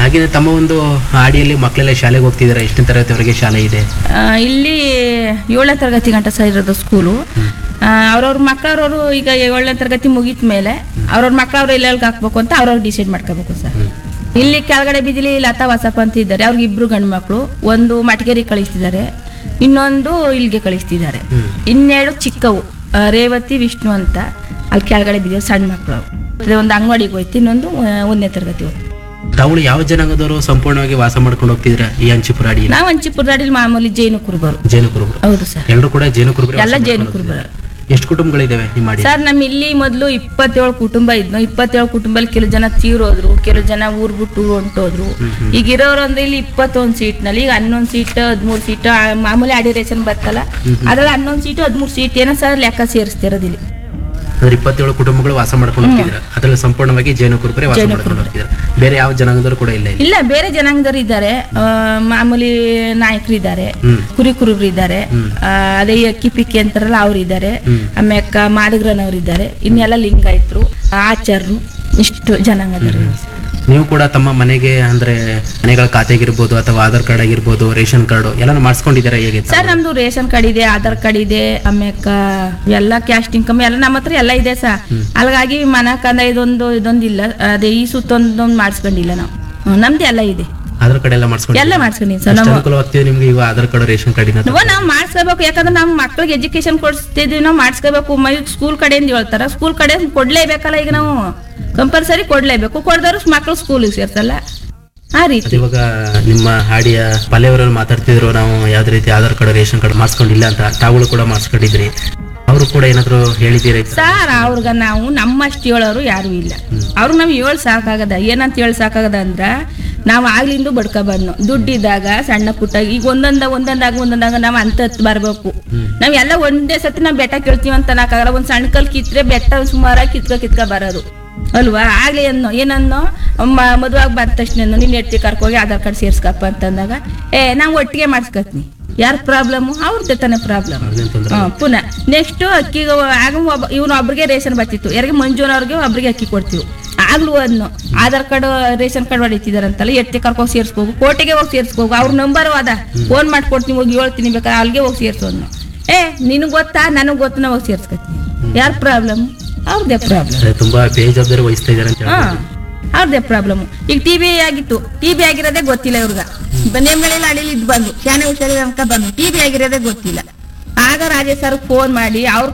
ಹಾಗೆ ತಮ್ಮ ಒಂದು ಹಾಡಿಯಲ್ಲಿ ಮಕ್ಕಳೆಲ್ಲ ಶಾಲೆಗೆ ಹೋಗ್ತಿದ್ದಾರೆ ಎಷ್ಟನೇ ತರಗತಿವರೆಗೆ ಶಾಲೆ ಇದೆ ಆ, ಇಲ್ಲಿ ಏಳನೇ ತರಗತಿ ಗಂಟ ಸಹ ಇರೋದು ಸ್ಕೂಲು ಅವ್ರವ್ರ ಮಕ್ಕಳವ್ರವ್ರು ಈಗ ಏಳನೇ ತರಗತಿ ಮುಗಿದ ಮೇಲೆ ಅವ್ರವ್ರ ಮಕ್ಕಳವ್ರು ಎಲ್ಲೆಲ್ಗೆ ಹಾಕ್ಬೇಕು ಅಂತ ಅವ್ರವ್ರು ಡಿಸೈಡ್ ಮಾಡ್ಕೋಬೇಕು ಸರ್ ಇಲ್ಲಿ ಕೆಳಗಡೆ ಬಿದಿಲಿ ಲತಾ ವಸಪ್ಪ ಅಂತ ಇದ್ದಾರೆ ಅವ್ರಿಗೆ ಇಬ್ರು ಗಂಡು ಮಕ್ಕಳು ಒಂದು ಮಟಗೇರಿ ಕಳಿಸ್ತಿದ್ದಾರೆ ಇನ್ನೊಂದು ಇಲ್ಲಿಗೆ ಕಳಿಸ್ತಿದ್ದಾರೆ ಇನ್ನೆರಡು ಚಿಕ್ಕವು ಆ, ರೇವತಿ ವಿಷ್ಣು ಅಂತ ಅಲ್ಲಿ ಕೆಳಗಡೆ ಬಿದ್ದಿರೋ ಸಣ್ಣ ಮಕ್ಕಳು ಅದೇ ಒಂದು ಅಂಗಡಿಗೆ ಹೋಯ್ತು ಇನ್ನೊಂದು ಆ, ಒಂದನೇ ತರಗತಿ ಹೋಗ್ತು ತಾವು ಯಾವ ಜನಾಂಗದವರು ಸಂಪೂರ್ಣವಾಗಿ ವಾಸ ಮಾಡ್ಕೊಂಡು ಹೋಗ್ತಿದ್ರ ಈ ಅಂಚಿಪುರ ಅಡಿಯಲ್ಲಿ ನಾವು ಹಂಚಿಪುರದಲ್ಲಿ ಮಾಮೂಲಿ ಜೈನ ಕುರುಬರು ಜೇನು ಕುರುಬರು ಹೌದು ಸರ್ ಎಲ್ಲರೂ ಕೂಡ ಜೇನು ಕುರುಬರು ಎಲ್ಲ ಜೇನು ಕುರುಬರು ಎಷ್ಟು ಕುಟುಂಬಗಳಿದಾವೆ ನಿಮ್ಮ ಅಡಿ ಸರ್ ನಮ್ಮ ಇಲ್ಲಿ ಮೊದಲು ಇಪ್ಪತ್ತೇಳು ಕುಟುಂಬ ಇದ್ನು ಇಪ್ಪತ್ತೇಳು ಕುಟುಂಬದಲ್ಲಿ ಕೆಲವು ಜನ ತೀರೋದ್ರು ಕೆಲವು ಜನ ಊರ್ ಬಿಟ್ಟು ಊರ್ ಹೊಂಟೋದ್ರು ಈಗ ಇರೋರು ಅಂದ್ರೆ ಇಲ್ಲಿ ಇಪ್ಪತ್ತೊಂದು ಸೀಟ್ನಲ್ಲಿ ಈಗ ಹನ್ನೊಂದು ಸೀಟ್ ಹದಿಮೂರು ಸೀಟ್ ಮಾಮೂಲಿ ಆಡಿ ರೇಷನ್ ಬರ್ತಲ್ಲ ಅದ್ರಲ್ಲಿ ಹನ್ನೊಂದು ಸೀಟು ಹದಿಮೂರು ಸೀಟ್ ಏನೋ ಸರ್ ಲೆಕ್ಕ ಸೇರಿಸ್ತಿರೋದು ಇಲ್ಲಿ ಅಂದ್ರೆ ಇಪ್ಪತ್ತೇಳು ಕುಟುಂಬಗಳು ವಾಸ ಮಾಡ್ಕೊಂಡು ಹೋಗ್ತಿದ್ರ ಅದ್ರಲ್ಲಿ ಸಂಪೂರ್ಣವಾಗಿ ಜೇನು ಕುರುಬರೇ ವಾಸ ಮಾಡ್ಕೊಂಡು ಹೋಗ್ತಿದ್ರ ಬೇರೆ ಯಾವ ಜನಾಂಗದವರು ಕೂಡ ಇಲ್ಲ ಇಲ್ಲಿ ಇಲ್ಲ ಬೇರೆ ಜನಾಂಗದವ್ರು ಇದ್ದಾರೆ ಆ, ಮಾಮೂಲಿ ನಾಯಕರು ಇದ್ದಾರೆ ಹ್ಮ್. ಕುರಿ ಕುರುಬರು ಇದ್ದಾರೆ ಆ, ಅದೇ ಈ ಅಕ್ಕಿ ಪಿಕ್ಕಿ ಅಂತಾರಲ್ಲ ಅವ್ರು ಇದ್ದಾರೆ ಆಮ್ಯಾಕ ಮಾದಿಗ್ರನವ್ರು ಇದ್ದಾರೆ ಇನ್ನೆಲ್ಲ ಲಿಂಗಾಯತರು ಆಚಾರ್ರು ಇಷ್ಟು ಜನಾಂಗದವರು ನೀವು ಕೂಡ ತಮ್ಮ ಮನೆಗೆ ಅಂದ್ರೆ ಮನೆಗಳ ಖಾತೆಗಿರ್ಬೋದು ಅಥವಾ ಆಧಾರ್ ಕಾರ್ಡ್ ಆಗಿರ್ಬೋದು ರೇಷನ್ ಕಾರ್ಡ್ ಎಲ್ಲಾನು ಮಾಡಿಸ್ಕೊಂಡಿದ್ದೀರಾ ಹೇಗೆ ತಾವು? ಸರ್ ನಮ್ದು ರೇಷನ್ ಕಾರ್ಡ್ ಇದೆ ಆಧಾರ್ ಕಾರ್ಡ್ ಇದೆ ಆಮ್ಯಾಕ ಎಲ್ಲ ಕ್ಯಾಸ್ಟ್ ಇನ್ಕಮ್ ಎಲ್ಲ ನಮ್ಮ ಹತ್ರ ಎಲ್ಲ ಇದೆ ಸರ್ ಅಲ್ಗಾಗಿ ಮನ ಕಂದ ಇದೊಂದು ಇದೊಂದಿಲ್ಲ ಅದೇ ಈ ಸುತ್ತೊಂದೊಂದು ಮಾಡಿಸ್ಕೊಂಡಿಲ್ಲ ನಾವು ಹ್ಮ್, ನಮ್ದು ಎಲ್ಲ ಇದೆ ಆಧಾರ್ ಕಾರ್ಡ್ ಎಲ್ಲ ಮಾಡ್ಸ್ಕೊಂಡು ಎಲ್ಲ ಮಾಡಿಸ್ಕೊಂಡಿನಿ ಸರ್ ಎಷ್ಟು ನಮ್ಮ ಅನುಕೂಲವಾಗ್ತಿದೆ ನಿಮ್ಗೆ ಈಗ ಆಧಾರ್ ಕಾರ್ಡ್ ರೇಷನ್ ಕಾರ್ಡಿನ ನಾವು ನಾವು ಮಾಡಿಸ್ಕೋಬೇಕು ಯಾಕಂದ್ರೆ ನಮ್ಮ ಮಕ್ಳಿಗೆ ಎಜುಕೇಶನ್ ಕೊಡಿಸ್ತಿದ್ವಿ ನಾವು ಮಾಡಿಸ್ಕೋಬೇಕು ಮೈ ಸ್ಕೂಲ್ ಕಡೆಯಿಂದ ಹೇಳ್ತಾರ ಸ್ಕೂಲ್ ಕಡೆ ಕೊಡ್ಲೇಬೇಕಲ್ಲ ಈಗ ನಾವು ಕಂಪಲ್ಸರಿ ಕೊಡ್ಲೇಬೇಕು ಕೊಡ್ದವ್ರು ಮಕ್ಳು ಸ್ಕೂಲಿಗೆ ಸೇರ್ಸಲ್ಲ ಆ ರೀತಿ ಅದು ಇವಾಗ ನಿಮ್ಮ ಹಾಡಿಯ ಪಲ್ಯವರಲ್ಲಿ ಮಾತಾಡ್ತಿದ್ರು ನಾವು ಯಾವ್ದೇ ರೀತಿ ಆಧಾರ್ ಕಾರ್ಡ್ ರೇಷನ್ ಕಾರ್ಡ್ ಮಾಡಿಸ್ಕೊಂಡಿಲ್ಲ ಅಂತ ತಾವುಗಳು ಕೂಡ ಮಾಡಿಸ್ಕೊಂಡಿದ್ರಿ ಅವರು ಕೂಡ ಏನಾದ್ರು ಹೇಳಿದ್ದೀರಾ ಈ ತರ? ಸಾರ್ ಅವ್ರಿಗೆ ನಾವು ನಮ್ಮಷ್ಟು ಹೇಳೋರು ಯಾರು ಇಲ್ಲ ಅವ್ರಿಗೆ ನಾವು ಹೇಳಿ ಸಾಕಾಗದ ಏನಂತ ಹೇಳಿ ಸಾಕಾಗದ ಅಂದ್ರ ನಾವು ಆಗ್ಲಿಂದ ಬಡ್ಕ ಬಂದ್ನು ದುಡ್ಡಿದ್ದಾಗ ಸಣ್ಣ ಪುಟ್ಟ ಈಗ ಒಂದೊಂದ ಒಂದೊಂದಾಗ ಒಂದೊಂದಾಗ ನಾವು ಅಂತ ಹತ್ತು ಬರ್ಬೇಕು ನಾವೆಲ್ಲ ಒಂದೇ ಸತಿ ನಾವು ಬೆಟ್ಟ ಕೇಳ್ತೀವಿ ಅಂತ ಅನ್ನಕ್ಕಾಗಲ್ಲ ಒಂದ್ ಸಣ್ಣ ಕಲ್ ಕಿತ್ರೆ ಬೆಟ್ಟ ಸುಮಾರಾಗಿ ಕಿತ್ಕ ಕಿತ್ಕ ಬರೋದು ಅಲ್ವಾ ಆಗ್ಲಿ ಅನ್ನೋ ಏನನ್ನೋ ಮದುವಾಗ ಬಂದ ತಕ್ಷಣ ನಿನ್ನ ಎಟ್ಟಿ ಕರ್ಕೋಗಿ ಆಧಾರ್ ಕಾರ್ಡ್ ಸೇರ್ಸ್ಕಪ್ಪ ಅಂತಂದಾಗ ಏ ನಾವು ಒಟ್ಟಿಗೆ ಮಾಡಿಸ್ಕತ್ನಿ ಯಾರ ಪ್ರಾಬ್ಲಮ್ ಅವ್ರದ್ದೇ ತಾನೇ ಪ್ರಾಬ್ಲಮ್ ಅದೇನ್ ತೊಂದ್ರೆ ಹಾ, ಪುನಃ ನೆಕ್ಸ್ಟ್ ಅಕ್ಕಿಗೆ ಆಗ ಒಬ್ಬ ಇವನು ಒಬ್ರಿಗೆ ರೇಷನ್ ಬರ್ತಿತ್ತು ಯಾರಿಗೆ ಮಂಜುನವ್ರಿಗೆ ಒಬ್ರಿಗೆ ಅಕ್ಕಿ ಕೊಡ್ತೀವಿ ಆಗ್ಲೂ ಅದನ್ನು ಆಧಾರ್ ಕಾರ್ಡ್ ರೇಷನ್ ಕಾರ್ಡ್ ಹೊಡಿತಿದಾರಂತಲ್ಲ ಎತ್ತಿ ಕರ್ಕೊಂಡು ಸೇರ್ಸ್ಕೋಗು ಕೋಟೆಗೆ ಹೋಗಿ ಸೇರ್ಸ್ಕೋಗು ಅವ್ರ ನಂಬರ್ ಅದ ಫೋನ್ ಮಾಡ್ಕೊಡ್ತೀನಿ ಹೋಗಿ ಹೇಳ್ತೀನಿ ಬೇಕಾದ್ರೆ ಅಲ್ಲಿಗೆ ಹೋಗಿ ಸೇರ್ಸೋದ್ನು ಏ ನಿನಗೆ ಗೊತ್ತಾ ನನಗೆ ಗೊತ್ತು ನಾವು ಹೋಗಿ ಸೇರ್ಸ್ಕೊತೀನಿ ಯಾರ ಪ್ರಾಬ್ಲಮ್ ಅವ್ರದ್ದೇ ಪ್ರಾಬ್ಲಮ್ ಅದೇ ತುಂಬಾ ಬೇಜವಾಬ್ದಾರಿ ವಹಿಸ್ತಾ ಇದಾರೆ ಅಂತ ಹಾ ಹೇಳ್ಬೋದು. ಅವ್ರದ್ದೇ ಪ್ರಾಬ್ಲಮ್ ಈಗ ಟಿ ಬಿ ಆಗಿತ್ತು ಟಿ ಬಿ ಆಗಿರೋದೇ ಗೊತ್ತಿಲ್ಲ ಇವ್ರಿಗೆ ನೇಮ್ಗಳೆಲ್ಲ ಅಡಿಲಿ ಇದ್ ಬಂದು ಶಾನೆ ಹುಷಾರಿಲ್ಲ ಅಂತ ಬಂದು ಟಿ ಬಿ ಆಗಿರೋದೇ ಗೊತ್ತಿಲ್ಲ ಆಗ ರಾಜೇಶ್ ಸರ್ ಫೋನ್ ಮಾಡಿ ಅವ್ರ